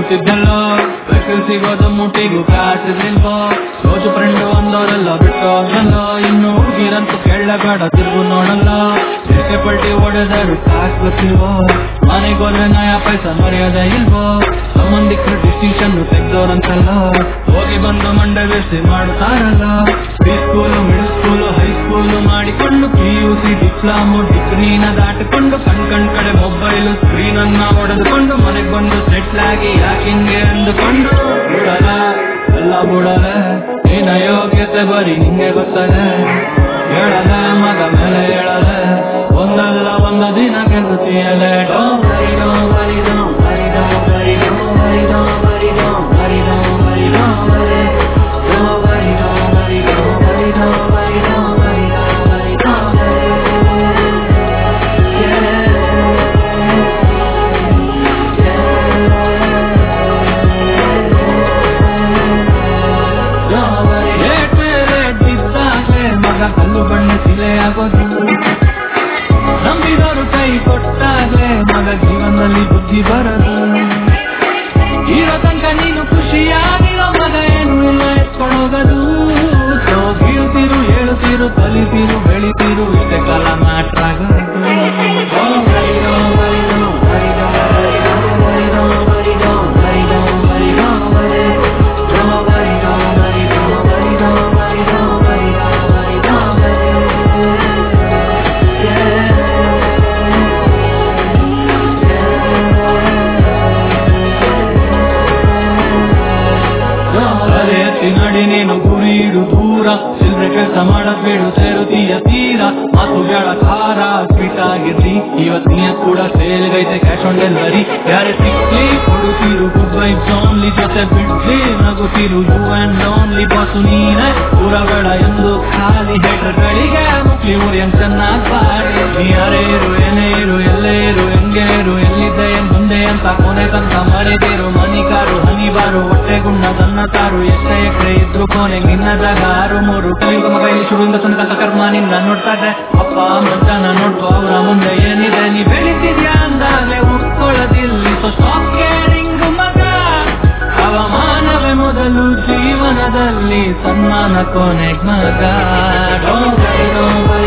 ಕೂತಿದ್ದೆಲ್ಲೋ vehicle ಸಿಗೋದು ಮುಟ್ಟಿಗೂ ಕಾಸಿರ್ಲಿಲ್ವೋ ಸೋಜು friend ಒಂದವರೆಲ್ಲ ಬಿಟ್ಟು ಹೋದ್ರಲ್ಲೋ ಇನ್ನು ಹುಡುಗಿರಂತೂ ಕೇಳಬೇಡ ತಿರುಗು ನೋಡಲ್ಲ ಎಷ್ಟೇ ಪಲ್ಟಿ ಹೊಡೆದರು ಕಾಸು ಗೊತ್ತಿಲ್ವೋ ಮನೆಗೋದ್ರೆ ನಯ ಪೈಸ ಮರ್ಯಾದೆ ಇಲ್ವೋ ಸಂಬಂಧಿಕರು ಡಿಸ್ಟಿಂಕ್ಷನ್ ತೆಗ್ದೋರಂತಲ್ಲ ಹೋಗಿ ಬಂದು ಮಂಡೆ ಬೇಸಿ ಮಾಡ್ತಾರಲ್ಲ pre school middle school high school ಮಾಡಿಕೊಂಡು ಪಿ ಯು ಸಿ ಡಿಪ್ಲೊಮೊ ಡಿಗ್ರಿನ ದಾಟಿಕೊಂಡು ಕಣ್ ಕಣ್ ಕಡೆ ಮೊಬೈಲ್ ಸ್ಕ್ರೀನ್ ಅನ್ನ ಹೊಡೆದುಕೊಂಡು ಮನೆಗ್ ಬಂದು ಸೆಟ್ಲ್ ಆಗಿ ಯಾಕಿಂಗೆ ಅಂದುಕೊಂಡು ಬಿಡಲ್ಲ ಎಲ್ಲ ಬಿಡಲ್ಲ ನಿನ್ನ ಯೋಗ್ಯತೆ ಬರೀ ನಿಂಗೆ ಗೊತ್ತದೆ ಹೇಳಲ್ಲ ಮಗ ಮೇಲೆ ಹೇಳಲ್ಲ ಒಂದಲ್ಲ ಒಂದು ದಿನ ಗೆಲ್ಲುತ್ತೀಯಲ್ಲ Don't worry, don't worry, don't worry, don't worry, don't worry, don't worry, don't worry, don't worry, don't worry. Don't worry, don't worry, don't worry, don't worry, don't worry, don't worry, don't worry. ಲೇಟ್ ಮೇಲೆ ಬಿದ್ದಾಗ್ಲೇ ಮಗ ಕಲ್ಲು ಬಣ್ಣ ಶಿಲೆ ಆಗೋದು ನಂಬಿದವರು ಕೈ ಕೊಟ್ಟಾಗ್ಲೇ ಮಗ ಜೀವನದಲ್ಲಿ ಬುದ್ಧಿ ಬರದು ಇರೋ ತನಕ ನೀನು ಖುಷಿಯಾಗಿರೋ ಮಗ ಏನು ಇಲ್ಲ ಎತ್ಕೊಂಡೋಗದು ಸೊ ಬೀಳ್ತಿರು ಹೇಳ್ತಿರು ಕಲಿತಿರು ಬೆಳಿತಿರು ಇಷ್ಟೇ ಕಾಲ ಮ್ಯಾಟ್ರ್ ಆಗೋದು ಅರೆ ಎತ್ತಿ ನಡಿ ನೀನು ಗುರಿ ಇಡು ದೂರ ಚಿಲ್ರೆ ಕೆಲಸ ಮಾಡದ್ ಬೇಡು ಸೇರುತ್ತೀಯ ತೀರ ಮಾತು ಬೇಡ ಖಾರ ಸ್ವೀಟ್ ಆಗಿರ್ಲಿ ಇವತ್ತಿನ ಕೂಡ ಸೇಲ್ಗೈತೆ ಕ್ಯಾಶ್ ಆನ್ ಡೆಲಿವರಿ ಯಾರೇ ಸಿಕ್ಲಿ ಕೊಡುತ್ತೀರು ಗುಡ್ ವೈಬ್ಸ್ ಓನ್ಲಿ ಜೊತೆ ಬಿಡ್ಲಿ ನಗುತ್ತೀರು ಯು ಅಂಡ್ ಓನ್ಲಿ ಬಾಸು ನೀನೆ ಊರಬೇಡ ಎಂದು ಖಾಲಿ ಹೆಟರ್ಗಳಿಗೆ ಮುಕ್ಲಿ ಊರಿಯಂ ಚೆನ್ನಾಗ್ ಬಾಡಿ ನೀ ಯಾರೇ ಇರು ಏನೇ ಇರು ಎಲ್ಲೇ ಇರು ಹೆಂಗೆ ಇರು ಎಲ್ಲಿದ್ದೆ ಏನ್ ಮುಂದೆ ಅಂತ ಕೊನೆ ತನಕ ಮರೆದಿರು ಮನಿಕಾರು ಹನಿಬಾರು ಹೊಟ್ಟೆ ಗುಣ್ಣ ತನ್ನ ತಾರು ಎಷ್ಟೇ ಎಕರೆ ಇದ್ರು ಕೊನೆ ನಿನ್ನ ಜಾಗ ಆರು ಮೂರು ಕಲಿಯುಗ ಮಗ ಇಲ್ಲಿ ಶುರುವಿಂದ ತನಕ ಕರ್ಮ ನಿನ್ನ ನೋಡ್ತಾ ಇದ್ದೆ ಅಪ್ಪ ಮಜ್ಜನ ನೋಡ್ತು ಅವರ ಮುಂದೆ ಏನಿದೆ ನೀ ಬೆಳಿತಿದ್ಯಾ ಅಂದಾಗ್ಲೇ ಉಟ್ಕೊಳ್ಳೋದಿಲ್ಲಿ ಸೊ ಸ್ಟಾಪ್ ಕೇರಿಂಗ್ ಮಗ ಅವಮಾನವೇ ಮೊದಲು ಜೀವನದಲ್ಲಿ ಸನ್ಮಾನ ಕೊನೆಗ್ ಮಗ Don't worry, don't worry,